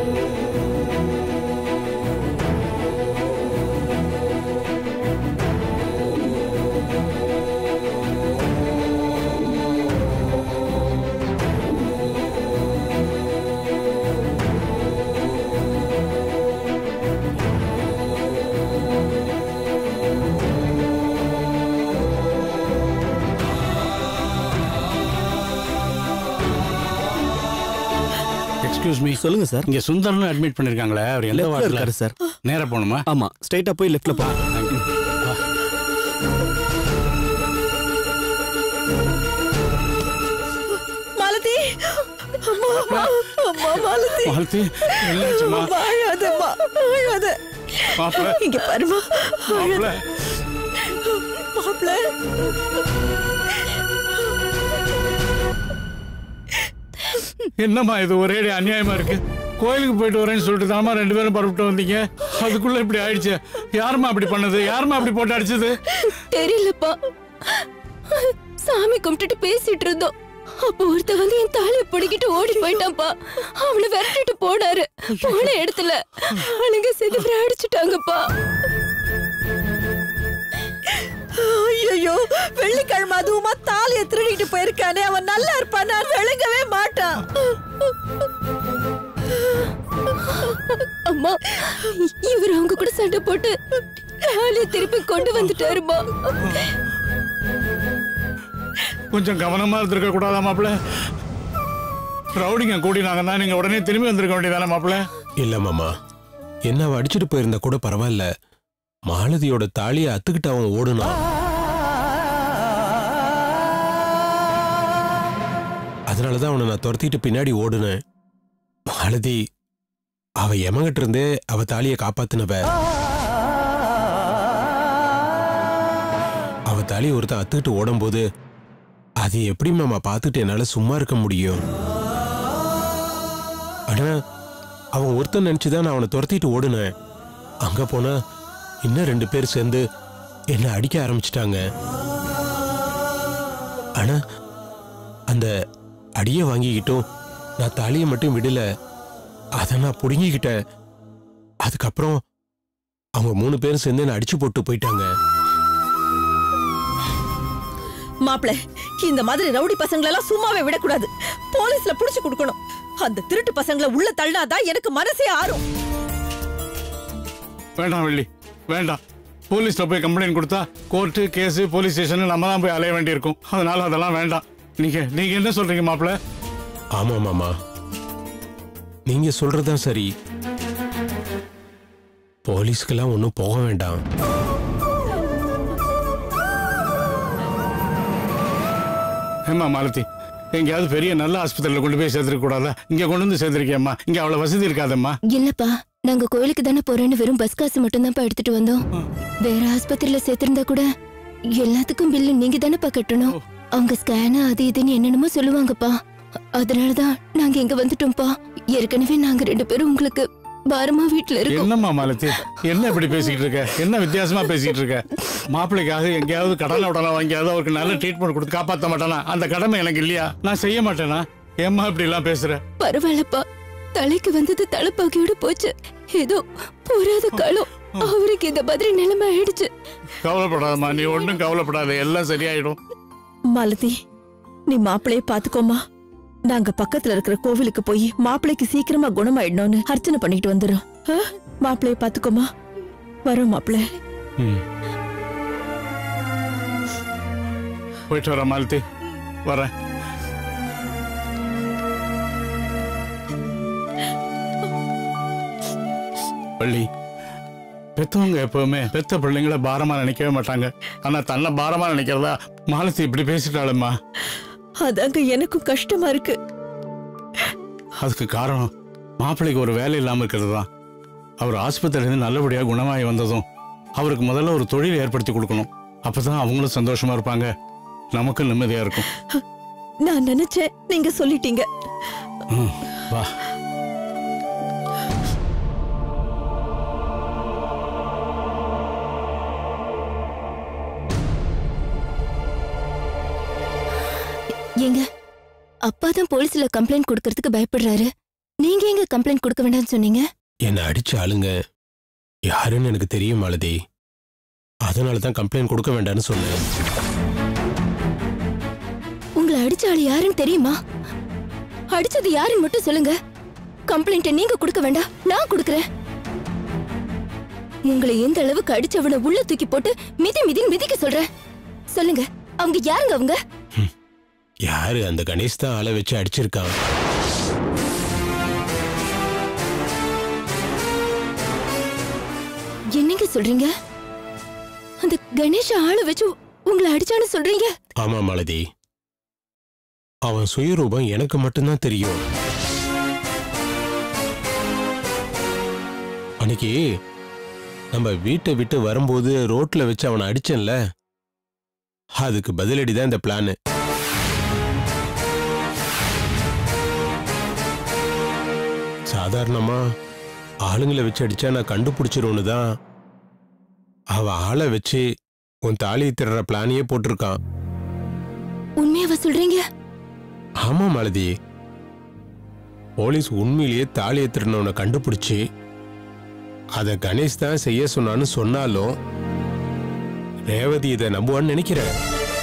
Excuse me சொல்லுங்க sir இங்க சுந்தர்னு admit பண்ணிருக்காங்களே அவர் எந்த லெஃப்ட்ல வார்டில் இருக்காரு சார் நேரா போகணுமா ஆமா ஸ்ட்ரைட்டா போய் லெஃப்ட்ல போ மாலதி அம்மா அம்மா மாலதி மாலதி என்னாச்சுமா அழாதம்மா அழாத மாப்பிள்ள இங்க பாருமா மாப்பிள்ள மாப்பிள்ள என்னம்மா இது ஒரே அநியாயமா இருக்கு கோயிலுக்கு போயிட்டு வரேன்னு சொல்லிட்டு தாமா ரெண்டு பேரும் பரப்பிட்டு வந்தீங்க அதுக்குள்ள இப்படி ஆயிடுச்சு யாரும்மா அப்படி பண்ணது யாரும்மா அப்படி போட்டு அடிச்சது தெரியலப்பா சாமி கும்பிட்டுட்டு பேசிட்டு இருந்தோம் அப்போ ஒருத்த வந்து என் தாலியை பிடிக்கிட்டு ஓடி போயிட்டான்ப்பா அவனை விரட்டிட்டு போனாரு போன இடத்துல அவனுங்க செதுப்புற அடிச்சுட்டாங்கப்பா ஐயோ வெள்ளிக்கிழமை அதுவுமா தாலிய திருடிட்டு போயிருக்கானே அவன் நல்லா இருப்பான் நான் விளங்கவே மாட்டான் அம்மா இவர் அவங்க கூட சண்டை போட்டு தாலியை திருப்பி கொண்டு வந்துட்டாருமா கொஞ்சம் கவனமா இருந்திருக்க கூடாதா மாப்பிள்ள ரவுடிங்க கூடினாங்கன்னா நீங்க உடனே திரும்பி வந்திருக்க வேண்டியதானே மாப்பிள்ள இல்ல மாமா என்ன அவ அடிச்சிட்டு போயிருந்தா கூட பரவாயில்ல மாலதியோட தாலியை அத்துக்கிட்டு அவன் ஓடுனான் அதனாலதான் அவனை நான் துரத்திட்டு பின்னாடி ஓடுனேன் மாலதி அவ எமங்கிட்ட இருந்தே அவ தாலியை காப்பாத்தினவ அவ தாலியை ஒருத்தன் அத்துக்கிட்டு ஓடும்போது அது எப்படி மாமா பார்த்துட்டு என்னால சும்மா இருக்க முடியும் ஆனா அவன் ஒருத்தன் நினைச்சுதான் நான் அவனை துரத்திட்டு ஓடுனேன் அங்க போனா இன்னும் ரெண்டு பேர் சேர்ந்து என்னை அடிக்க ஆரம்பிச்சிட்டாங்க ஆனா அந்த அடியை வாங்கிக்கிட்டும் நான் தாலியை மட்டும் விடல அதை நான் புடுங்கிக்கிட்டேன் அதுக்கப்புறம் அவங்க மூணு பேரும் சேர்ந்து என்னை அடிச்சு போட்டு போயிட்டாங்க மாப்பிள இந்த மாதிரி ரவுடி பசங்களை எல்லாம் சும்மாவே விடக்கூடாது போலீஸ்ல புடிச்சு கொடுக்கணும் அந்த திருட்டு பசங்களை உள்ள தள்ளாதான் எனக்கு மனசே ஆறும் வேண்டாம் வெள்ளி வேண்டாம் போலீஸ்ல போய் கம்ப்ளைண்ட் கொடுத்தா கோர்ட்டு கேஸ் போலீஸ் ஸ்டேஷன் நம்ம தான் போய் அலைய வேண்டியிருக்கும் அதனால அதெல்லாம் வேண்டாம் நீங்க நீங்க என்ன சொல்றீங்க மாப்பிள்ள ஆமா மாமா நீங்க சொல்றதுதான் சரி போலீஸ்க்கெல்லாம் ஒன்றும் போக வேண்டாம் ஏம்மா மாலதி எங்கேயாவது பெரிய நல்ல ஆஸ்பத்திரியில கொண்டு போய் சேர்த்துருக்க கூடாதா இங்க கொண்டு வந்து சேர்த்திருக்கியம்மா இங்க அவ்வளவு வசதி இருக்காதம்மா இல்லப்பா நாங்க கோயிலுக்கு தானே போறேன்னு வெறும் பஸ் காசு மட்டும் எடுத்துட்டு வந்தோம் வேற ஆஸ்பத்திரியில சேர்த்திருந்தா கூட எல்லாத்துக்கும் பில்லு நீங்க தானேப்பா கட்டணும் அவங்க ஸ்கேனு அது இதுன்னு என்னென்னமோ சொல்லுவாங்கப்பா அதனாலதான் நாங்க இங்க வந்துட்டோம்ப்பா ஏற்கனவே நாங்க ரெண்டு பேரும் உங்களுக்கு பாரமா வீட்டுல இருக்கோம் என்னம்மா மாலதி என்ன இப்படி பேசிக்கிட்டு இருக்க என்ன வித்தியாசமா பேசிக்கிட்டு இருக்க மாப்பிள்ளைக்காக எங்கேயாவது கடனை உடனே வாங்கியாவது அவருக்கு நல்ல ட்ரீட்மெண்ட் கொடுத்து காப்பாத்த மாட்டானா அந்த கடமை எனக்கு இல்லையா நான் செய்ய மாட்டேனா ஏம்மா இப்படி எல்லாம் பேசுற பரவாயில்லப்பா தலைக்கு வந்தது தலைப்பாக்கியோட போச்சு ஏதோ போராத காலம் அவருக்கு இந்த மாதிரி நிலைமை ஆயிடுச்சு கவலைப்படாதம்மா நீ ஒன்றும் கவலைப்படாத எல்லாம் சரியாயிடும் மாலதி நீ மாப்பிளைய பாத்துக்கோமா நாங்க பக்கத்துல இருக்கிற கோவிலுக்கு போய் மாப்பிளைக்கு சீக்கிரமா குணமாயிடணும்னு அர்ச்சனை பண்ணிட்டு வந்துடும் மாப்பிளைய பாத்துக்கோமா வரோம் மாப்பிள்ளை ம். போயிட்டு வரேன் மாலதி வரேன் பள்ளி பெத்தவங்க எப்பவுமே பெத்த பிள்ளைங்கள பாரமா நினைக்கவே மாட்டாங்க ஆனா தன்னை பாரமா நினைக்கிறதா மாலதி இப்படி பேசிட்டாளும்மா அதாங்க எனக்கும் கஷ்டமா இருக்கு அதுக்கு காரணம் மாப்பிள்ளைக்கு ஒரு வேலை இல்லாம இருக்கிறது தான் அவர் ஆஸ்பத்திரியிலேருந்து நல்லபடியா குணமாகி வந்ததும் அவருக்கு முதல்ல ஒரு தொழில் ஏற்படுத்தி கொடுக்கணும் அப்பதான் அவங்களும் சந்தோஷமா இருப்பாங்க நமக்கும் நிம்மதியா இருக்கும் நான் நினைச்சேன் நீங்க சொல்லிட்டீங்க ம், வா ஏங்க அப்பா தான் போலீஸ்ல கம்ப்ளைண்ட் கொடுக்கறதுக்கு பயப்படுறாரு நீங்க எங்க கம்ப்ளைண்ட் கொடுக்க வேண்டாம்னு சொன்னீங்க என்னை அடிச்ச ஆளுங்க யாருன்னு எனக்கு தெரியும் மாலதி அதனால தான் கம்ப்ளைண்ட் கொடுக்க வேண்டாம்னு சொன்னேன் உங்களை அடிச்ச ஆள் யாருன்னு தெரியுமா அடிச்சது யாருன்னு மட்டும் சொல்லுங்க கம்ப்ளைண்ட்டை நீங்க கொடுக்க வேண்டாம் நான் கொடுக்கறேன் உங்களை எந்த அளவுக்கு அடிச்சவனை உள்ள தூக்கி போட்டு மிதி மிதின்னு மிதிக்க சொல்றேன் சொல்லுங்க அவங்க யாருங்க அவங்க யாரு அந்த கணேஷ் தான் ஆளை வச்சு அடிச்சிருக்கான் என்னங்க சொல்றீங்க அந்த கணேஷ ஆளை வச்சு உங்களை அடிச்சான்னு சொல்றீங்க ஆமா மாலதி அவன் சுயரூபம் எனக்கு மட்டும்தான் தெரியும் அன்னைக்கு நம்ம வீட்டை விட்டு வரும்போது ரோட்ல வச்சு அவனை அடிச்சேன்ல அதுக்கு பதிலடி தான் இந்த பிளான் சாதாரணமா ஆளுங்களை வச்சு அடிச்சா நான் கண்டுபிடிச்சிருவோன்னு தான் அவன் ஆளை வச்சு உன் தாலியை திருற பிளானையே போட்டிருக்கான் உண்மையாவா சொல்றீங்க ஆமா மாலதி போலீஸ் உண்மையிலேயே தாலியை திருநவனை கண்டுபிடிச்சு அத கணேஷ் தான் செய்ய சொன்னான்னு சொன்னாலும் ரேவதி இதை நம்புவான்னு நினைக்கிறேன்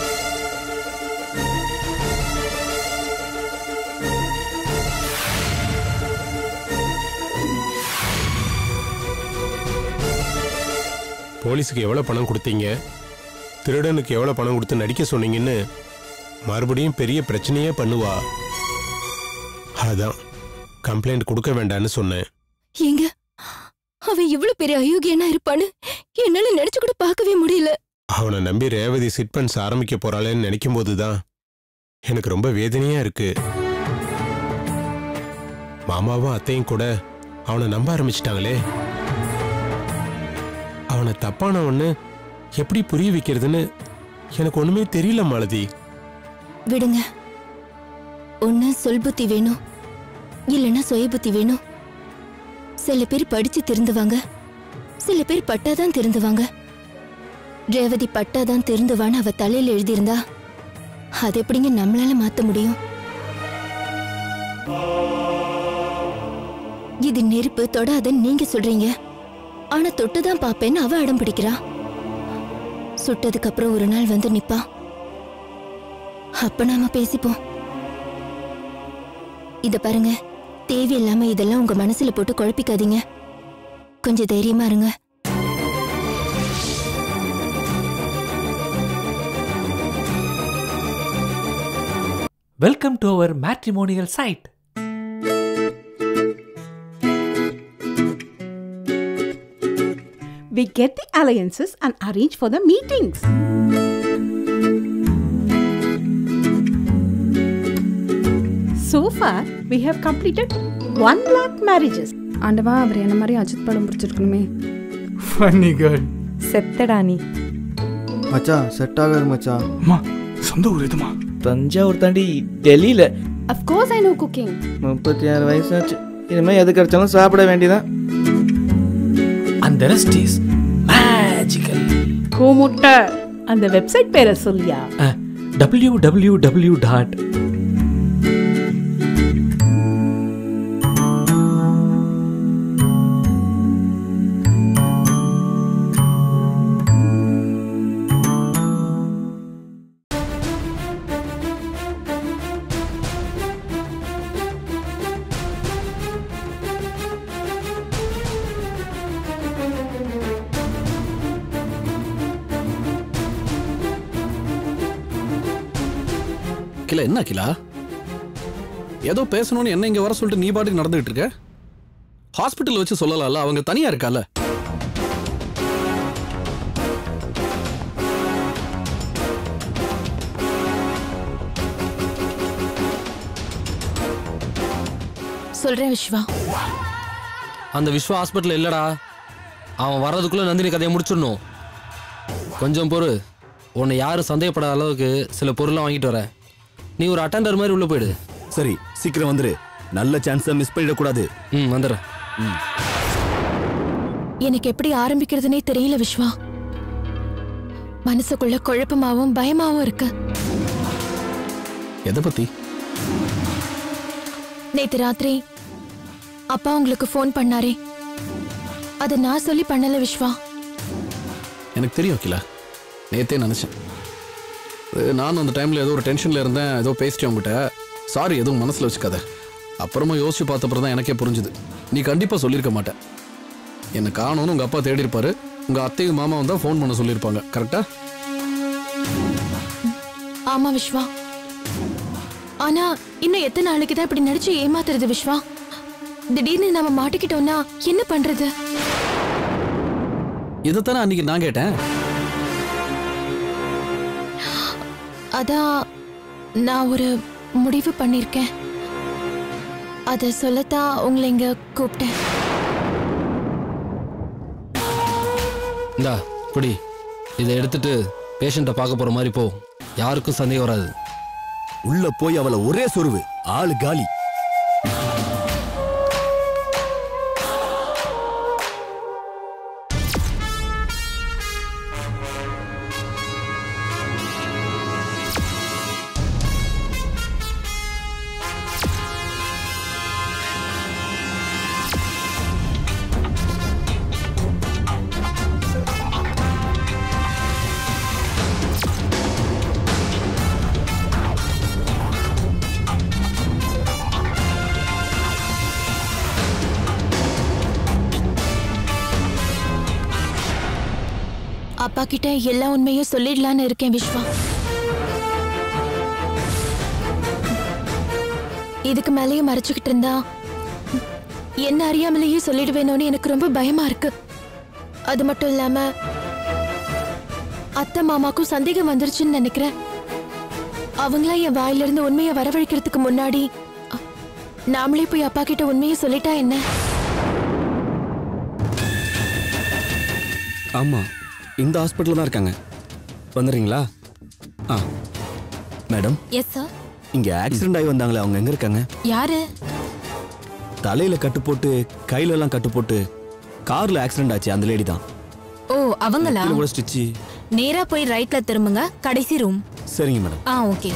போலீஸுக்கு எவ்வளவு பணம் கொடுத்தீங்க திருடனுக்கு எவ்வளவு பணம் கொடுத்து நடிக்க சொன்னீங்கன்னு மறுபடியும் பெரிய பிரச்சனையே பண்ணுவா அதான் கம்ப்ளைண்ட் கொடுக்க வேண்டாம்னு சொன்னேன் ஏங்க அவன் இவ்வளவு பெரிய அயோக்கியனா இருப்பான்னு என்னால நினைச்சு கூட பார்க்கவே முடியல அவனை நம்பி ரேவதி சிட்பன்ஸ் ஆரம்பிக்க போறாளேன்னு நினைக்கும் போதுதான் எனக்கு ரொம்ப வேதனையா இருக்கு மாமாவும் அத்தையும் கூட அவனை நம்ப ஆரம்பிச்சிட்டாங்களே அவனை தப்பானவன்னு எப்படி புரிய வைக்கிறதுன்னு எனக்கு ஒண்ணுமே தெரியல மாலதி விடுங்க ஒண்ணு சொல் புத்தி வேணும் இல்லைன்னா சுய புத்தி வேணும் சில பேர் படிச்சு திருந்துவாங்க சில பேர் பட்டாதான் திருந்துவாங்க ரேவதி பட்டாதான் திருந்துவான்னு அவ தலையில எழுதியிருந்தா அது எப்படிங்க நம்மளால மாத்த முடியும் இது நெருப்பு தொடாதன்னு நீங்க சொல்றீங்க ஆனா தொட்டுதான் பாப்பேன்னு அவ அடம் பிடிக்கிறா சுட்டதுக்கு அப்புறம் ஒரு நாள் வந்து நிப்பா அப்ப நாம பேசிப்போம் இத பாருங்க தேவையில்லாம இதெல்லாம் உங்க மனசுல போட்டு குழப்பிக்காதீங்க கொஞ்சம் தைரியமா இருங்க Welcome to our matrimonial site. We get the alliances and arrange for the meetings. So far, we have completed 1 lakh marriages. ஆண்டவா அவர் என்ன மாதிரி அஜித் படம் பிடிச்சிருக்கணுமே ஃபன்னி கேர்ள் செத்தடா நீ மச்சான் செட் ஆகாது மச்சான் அம்மா சொந்த ஊர் எதுமா தஞ்சாவூர் தாண்டி டெல்லியில் Of course I know cooking. முப்பத்தி ஆறு வயசாச்சு இனிமேல் எது கிடைச்சாலும் சாப்பிட வேண்டியதான் And the rest is magical. கோமுட்டை அந்த வெப்சைட் பேரை சொல்லியா Uh, www. dot கிலா என்ன கிலா ஏதோ பேசணும்னு என்ன இங்க வர சொல்லிட்டு நீ பாட்டுக்கு நடந்துகிட்டு இருக்க ஹாஸ்பிட்டல் வச்சு சொல்லலாம்ல அவங்க தனியா இருக்கால சொல்றேன் விஸ்வா அந்த விஸ்வா ஹாஸ்பிட்டல் இல்லடா அவன் வர்றதுக்குள்ள நந்தினி கதையை முடிச்சிடணும் கொஞ்சம் பொறு உன்னை யாரும் சந்தேகப்படாத அளவுக்கு சில பொருள்லாம் வாங்கிட்டு வரேன் நீ ஒரு அட்டெண்டர் மாதிரி உள்ள போயிடு சரி சீக்கிரம் வந்துரு நல்ல சான்ஸை மிஸ் பண்ணிடக்கூடாது ம் வந்துடுறேன் எனக்கு எப்படி ஆரம்பிக்கிறதுனே தெரியல விஸ்வா மனசுக்குள்ள குழப்பமாவும் பயமாவும் இருக்கு எதை பத்தி நேத்து ராத்திரி அப்பா உங்களுக்கு ஃபோன் பண்ணாரே அதை நான் சொல்லி பண்ணல விஸ்வா எனக்கு தெரியும் அகிலா நேத்தே நினச்சேன் நானும் அந்த டைமில் ஏதோ ஒரு டென்ஷனில் இருந்தேன் ஏதோ பேசிட்டேன் உங்ககிட்ட சாரி எதுவும் மனசில் வச்சுக்காத அப்புறமா யோசிச்சு பார்த்தப்பறம் தான் எனக்கே புரிஞ்சுது நீ கண்டிப்பாக சொல்லியிருக்க மாட்டேன் என்னை காணோன்னு உங்கள் அப்பா தேடி இருப்பாரு உங்கள் அத்தையும் மாமாவும் தான் ஃபோன் பண்ண சொல்லியிருப்பாங்க கரெக்டா ஆமா விஸ்வா ஆனா இன்னும் எத்தனை நாளைக்கு தான் இப்படி நடிச்சு ஏமாத்துறது விஸ்வா திடீர்னு நம்ம மாட்டிக்கிட்டோம்னா என்ன பண்றது இதைத்தானே அன்னைக்கு நான் கேட்டேன் அதான் நான் ஒரு முடிவு பண்ணிருக்கேன் அத சொல்லத்தான் உங்களை இங்க கூப்பிட்டேன் இந்தா குடி இதை எடுத்துட்டு பேஷண்ட்டை பார்க்க போற மாதிரி போ யாருக்கும் சந்தேகம் வராது உள்ள போய் அவளை ஒரே சொருவு ஆளு காலி அப்பா கிட்ட எல்லா உண்மையும் சொல்லிடலான்னு இருக்கேன் விஸ்வா இதுக்கு மேலேயும் மறைச்சுக்கிட்டு இருந்தா என்ன அறியாமலேயே சொல்லிடுவேனோன்னு எனக்கு ரொம்ப பயமா இருக்கு அது மட்டும் இல்லாம அத்தை மாமாக்கும் சந்தேகம் வந்துருச்சுன்னு நினைக்கிறேன் அவங்களா என் வாயிலிருந்து உண்மையை வரவழைக்கிறதுக்கு முன்னாடி அ, நாமளே போய் அப்பா கிட்ட உண்மையை சொல்லிட்டா என்ன ஆமா இந்த ஹாஸ்பிட்டல்ல தான் இருக்காங்க வந்துடுறீங்களா ஆ மேடம் எஸ் சார் இங்க ஆக்சிடென்ட் ஆகி வந்தாங்களே அவங்க எங்க இருக்காங்க யாரு தலையில கட்டு போட்டு கையில எல்லாம் கட்டு போட்டு கார்ல ஆக்சிடென்ட் ஆச்சு அந்த லேடி தான் ஓ அவங்களா கீழே கூட ஸ்டிச்சு நேரா போய் ரைட்ல திரும்புங்க கடைசி ரூம் சரிங்க மேடம் ஆ ஓகே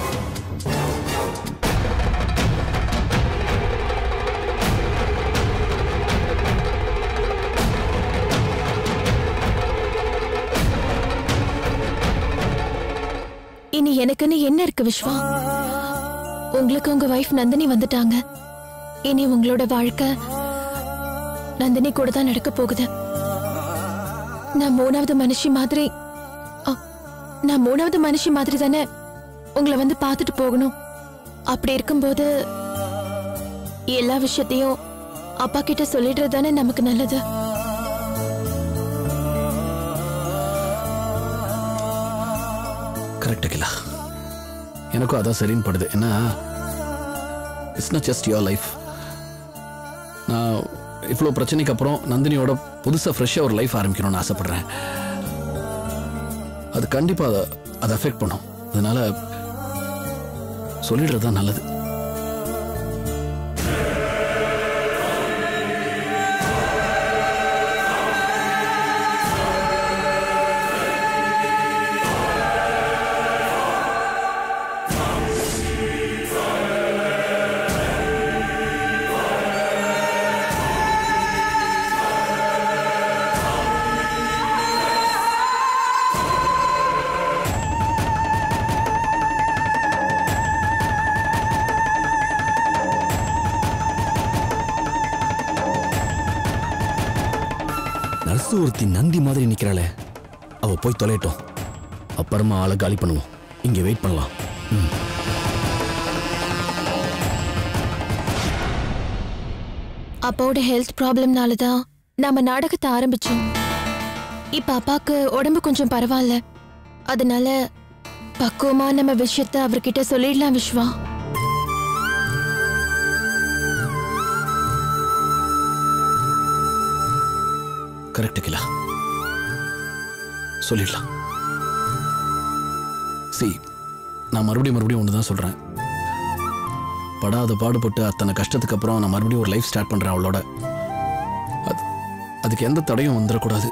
இனி எனக்குன்னு என்ன இருக்கு விஸ்வா உங்களுக்கு உங்க வைஃப் நந்தினி வந்துட்டாங்க இனி உங்களோட வாழ்க்கை நந்தினி கூட தான் நடக்க போகுது நான் மூணாவது மனுஷி மாதிரி அ, நான் மூணாவது மனுஷி மாதிரி தானே உங்களை வந்து பார்த்துட்டு போகணும் அப்படி இருக்கும்போது எல்லா விஷயத்தையும் அப்பா கிட்ட சொல்லிடுறது தானே நமக்கு நல்லது கரெக்ட் அகிலா எனக்கும் அதான் சரின்னு படுது ஏன்னா it's not just your life நான் இவ்வளோ பிரச்சனைக்கு அப்புறம் நந்தினியோட புதுசாக ஃப்ரெஷ்ஷாக ஒரு லைஃப் ஆரம்பிக்கணும்னு ஆசைப்படுறேன் அது கண்டிப்பாக அதை அதை அஃபெக்ட் பண்ணும் அதனால சொல்லிடுறது தான் நல்லது நர்சு ஒருத்தி நந்தி மாதிரி நிக்கிறாளே அவ போய் தொலையட்டும் அப்புறமா ஆளை காலி பண்ணுவோம் இங்க வெயிட் பண்ணலாம் ம். அப்பாவோட ஹெல்த் ப்ராப்ளம்னால தான் நாம நாடகத்தை ஆரம்பிச்சோம் இப்ப அப்பாக்கு உடம்பு கொஞ்சம் பரவாயில்ல அதனால பக்குவமா நம்ம விஷயத்த அவர்கிட்ட சொல்லிடலாம் விஸ்வா கரெக்ட் அகிலா சொல்லிடலாம் சி நான் மறுபடியும் மறுபடியும் ஒன்று தான் சொல்கிறேன் படாத பாடுபட்டு அத்தனை கஷ்டத்துக்கு அப்புறம் நான் மறுபடியும் ஒரு லைஃப் ஸ்டார்ட் பண்ணுறேன் அவளோட அது அதுக்கு எந்த தடையும் வந்துடக்கூடாது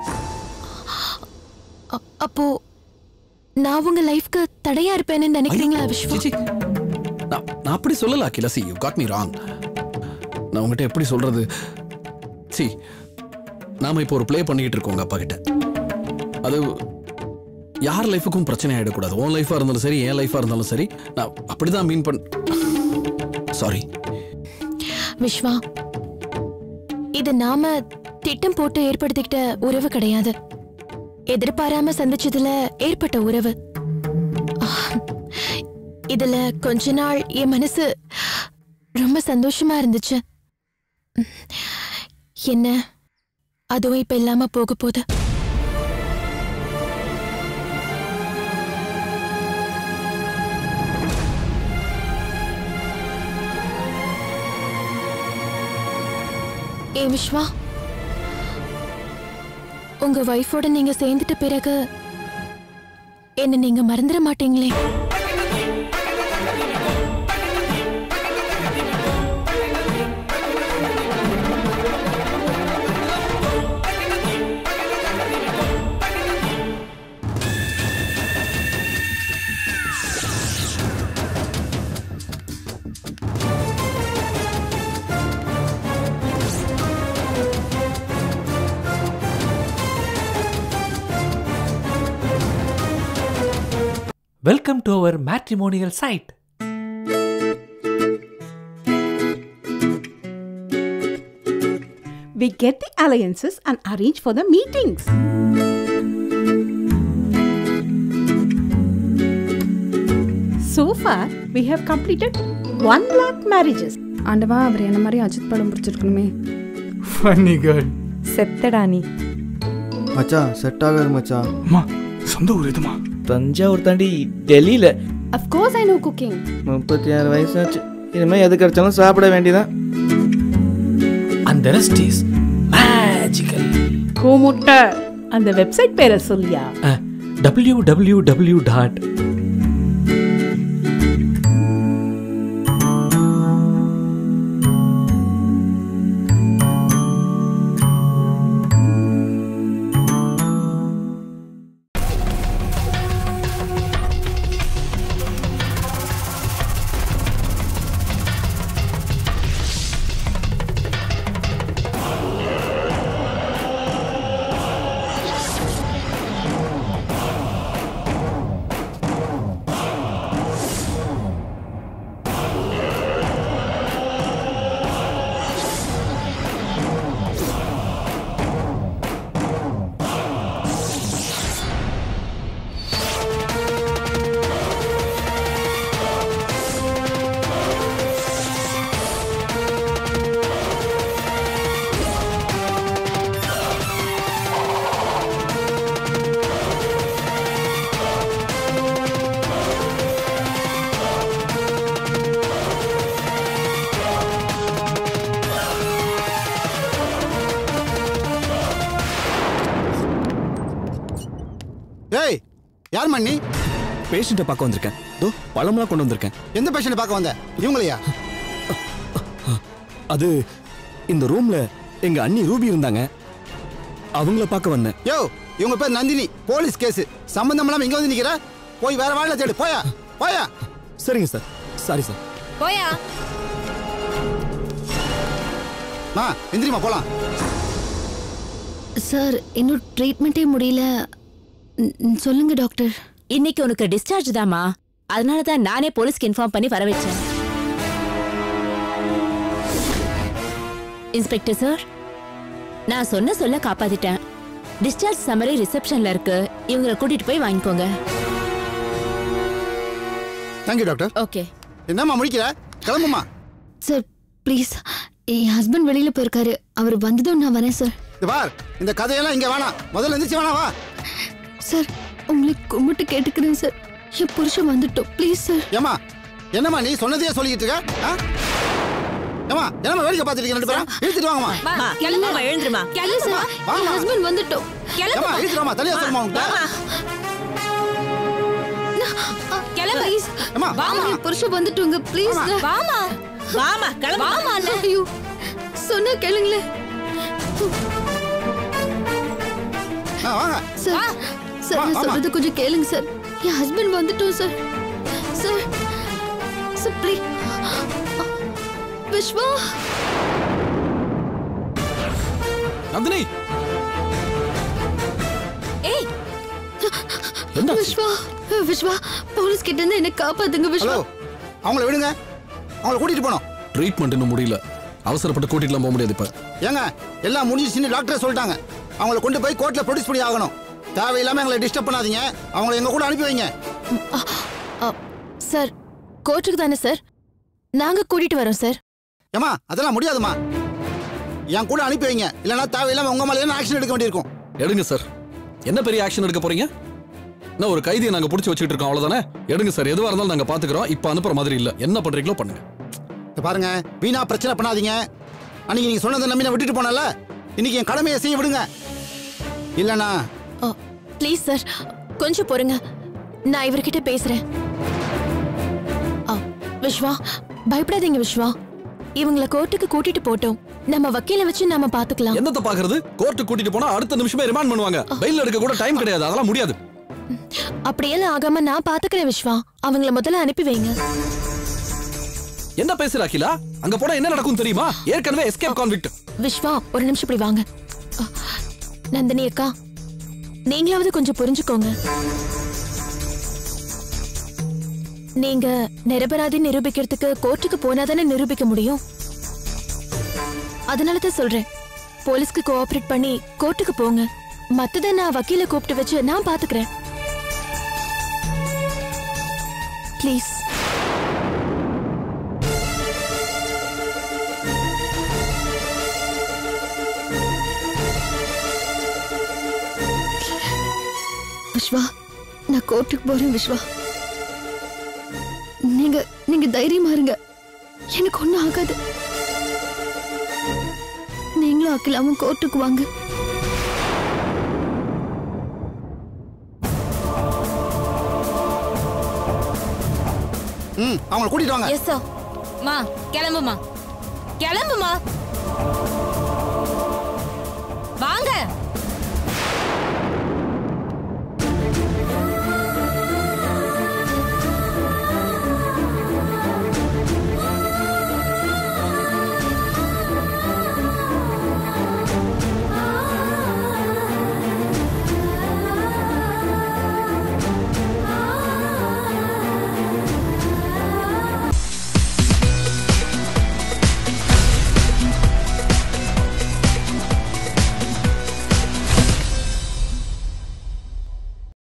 அ- அப்போ நான் உங்க லைஃப்க்கு தடையா இருப்பேன்னு நினைக்கிறீங்களா விஸ்வா நான் நான் அப்படி சொல்லல Akila see you got me wrong நான் உங்ககிட்ட எப்படி சொல்றது சி நாம இப்போ ஒரு ப்ளே பண்ணிக்கிட்டு இருக்கோம் உங்க அப்பா கிட்ட அது யார் லைஃபுக்கும் பிரச்சனை ஆயிடக்கூடாது உன் லைஃபா இருந்தாலும் சரி என் லைஃபா இருந்தாலும் சரி நான் அப்படிதான் மீன் பண் சாரி விஸ்வா இது நாம திட்டம் போட்டு ஏற்படுத்திக்கிட்ட உறவு கிடையாது எதிர்பாராம சந்திச்சதுல ஏற்பட்ட உறவு ஆ, இதுல கொஞ்ச நாள் என் மனசு ரொம்ப சந்தோஷமா இருந்துச்சு ம், என்ன அதுவும் இப்ப இல்லாம போக போகுது ஏ விஸ்வா உங்க வைஃபோட நீங்க சேர்ந்துட்ட பிறகு என்ன நீங்க மறந்துட மாட்டீங்களே Welcome to our matrimonial site. We get the alliances and arrange for the meetings. So far, we have completed 1 lakh marriages. ஆண்டவா அவர் என்ன மாதிரி அஜித் படம் பிடிச்சிருக்கணுமே ஃபன்னி கேர்ள் செத்தடா நீ மச்சான் செட் ஆகாது மச்சான் அம்மா சொந்த ஊர் எதுமா தஞ்சாவூர் தாண்டி டெல்லியில் Of course I know cooking. முப்பத்தி ஆறு வயசாச்சு இனிமேல் எது கிடைச்சாலும் சாப்பிட வேண்டியதான் And the rest is magical. கோமுட்ட அந்த வெப்சைட் பேரை சொல்லியா Uh, www. dot ஏய் யார் மண்ணி பேஷண்ட்டை பார்க்க வந்திருக்கேன் தோ பழம்லாம் கொண்டு வந்திருக்கேன் எந்த பேஷண்ட் பார்க்க வந்த இவங்களையா அது இந்த ரூம்ல எங்க அண்ணி ரூபி இருந்தாங்க அவங்கள பார்க்க வந்தேன் யோ இவங்க பேர் நந்தினி போலீஸ் கேஸ் சம்பந்தம் இல்லாம இங்க வந்து நிக்கிற போய் வேற வாழ்ல தேடு போயா போயா சரிங்க சார் சாரி சார் போயா மா எந்திரிமா போலாம் சார் இன்னும் ட்ரீட்மெண்ட்டே முடியல ம், ம், சொல்லுங்க டாக்டர் இன்னைக்கு உனக்கு டிஸ்சார்ஜ் தாமா அதனால தான் நானே போலீஸ்க்கு இன்ஃபார்ம் பண்ணி வர வச்சேன் இன்ஸ்பெக்டர் சார் நான் சொன்ன சொல்ல காப்பாத்திட்டேன் டிஸ்சார்ஜ் சம்மரி ரிசப்ஷன்ல இருக்கு இவங்களை கூட்டிட்டு போய் வாங்கிக்கோங்க தேங்க்யூ டாக்டர் ஓகே என்னம்மா முடிக்கிற கிளம்புமா சார் ப்ளீஸ் என் ஹஸ்பண்ட் வெளியில போயிருக்காரு அவர் வந்ததும் நான் வரேன் சார் இது பார் இந்த கதையெல்லாம் இங்க வேணாம் முதல்ல எந்திரிச்சு வேணாம் வா சார் உங்களை கும்பிட்டு கேட்டுக்கிறேன் சார் என் புருஷன் வந்துட்டோம் ப்ளீஸ் சார் ஏமா என்னம்மா நீ சொன்னதையே சொல்லிக்கிட்டு இருக்க ஆ? ஏம்மா என்னம்மா வேடிக்கை பார்த்துட்டு இருக்க ரெண்டு பேரும் இழுத்துட்டு வாங்கம்மா கிளம்புமா எழுந்துருமா இல்ல சார் என் ஹஸ்பண்ட் வந்துட்டோம் ஏம்மா இழுத்துட்டு வாமா தனியா சொல்லுமா உன்கிட்ட கிளம்பு ப்ளீஸ் ஏம்மா வாமா என் புருஷன் வந்துட்டோங்க ப்ளீஸ் வாமா வாமா கிளம்பு வாமா ஐயோ சொன்னா கேளுங்களேன் ஆ, வாங்க சார் சார் நான் சொல்றது கொஞ்சம் கேளுங்க சார் என் ஹஸ்பண்ட் வந்துட்டோம் sir sir sir please Vishwa Nandini ஏய் என்ன விஸ்வா விஸ்வா போலீஸ் கிட்ட இருந்து என்ன காப்பாத்துங்க விஸ்வா ஹலோ அவங்கள விடுங்க அவங்கள கூட்டிட்டு போனோம் ட்ரீட்மெண்ட் இன்னும் முடியல அவசரப்பட்டு கூட்டிட்டுலாம் போக முடியாது இப்ப ஏங்க எல்லாம் முடிஞ்சிச்சுன்னு டாக்டரே சொல்லிட்டாங்க அவங்கள கொண்டு போய் கோர்ட்ல ப்ரொடியூஸ் பண்ணி ஆகணும் தேவையில்லாம எங்களை டிஸ்டர்ப் பண்ணாதீங்க அவங்கள எங்க கூட அனுப்பி வைங்க சார் கோர்ட்டுக்கு தானே சார் நாங்க கூட்டிட்டு வரோம் சார் ஏமா அதெல்லாம் முடியாதுமா என் கூட அனுப்பி வைங்க இல்லைன்னா தேவையில்லாம உங்க மேலே ஆக்ஷன் எடுக்க வேண்டியிருக்கும் எடுங்க சார் என்ன பெரிய ஆக்ஷன் எடுக்க போறீங்க என்ன ஒரு கைதியை நாங்க புடிச்சு வச்சுட்டு இருக்கோம் அவ்வளவுதானே எடுங்க சார் எதுவா இருந்தாலும் நாங்க பாத்துக்கிறோம் இப்ப அனுப்புற மாதிரி இல்ல என்ன பண்றீங்களோ பண்ணுங்க இத பாருங்க வீணா பிரச்சனை பண்ணாதீங்க அன்னைக்கு நீங்க சொன்னதை நம்பி நான் விட்டுட்டு போனல இன்னைக்கு என் கடமையை செய்ய விடுங்க இல்லனா ப்ளீஸ் சார் கொஞ்சம் பொறுங்க நான் இவர்கிட்ட பேசுறேன் ஆ, விஸ்வா பயப்படாதீங்க விஸ்வா இவங்கள கோர்ட்டுக்கு கூட்டிட்டு போட்டோம் நம்ம வக்கீல வச்சு நாம பாத்துக்கலாம் என்னத்த பாக்குறது கோர்ட்டு கூட்டிட்டு போனா அடுத்த நிமிஷமே ரிமாண்ட் பண்ணுவாங்க பெயில் எடுக்க கூட டைம் கிடையாது அதெல்லாம் முடியாது அப்படியெல்லாம் ஆகாம நான் பாத்துக்கிறேன் விஸ்வா அவங்கள முதல்ல அனுப்பி வைங்க என்ன பேசுற அகிலா அங்க போனா என்ன நடக்கும் தெரியுமா ஏற்கனவே எஸ்கேப் கான்விக்ட் விஸ்வா ஒரு நிமிஷம் இப்படி வாங்க அ, நந்தினி அக்கா நீங்களாவது கொஞ்சம் புரிஞ்சுக்கோங்க நீங்க நிரபராதி நிரூபிக்கிறதுக்கு கோர்ட்டுக்கு போனாதானே நிரூபிக்க முடியும் அதனால தான் சொல்றேன் போலீஸ்க்கு கோஆபரேட் பண்ணி கோர்ட்டுக்கு போங்க மத்தத நான் வக்கீல கூப்பிட்டு வச்சு நான் பாத்துக்கிறேன் ப்ளீஸ் விஸ்வா நான் கோர்ட்டுக்கு போறேன் விஸ்வா நீங்க நீங்க தைரியமா இருங்க எனக்கு ஒண்ணும் ஆகாது நீங்களும் அக்கிலாமும் கோர்ட்டுக்கு வாங்க ம் அவங்கள கூட்டிட்டு வாங்க எஸ் சார் மா கிளம்புமா கிளம்புமா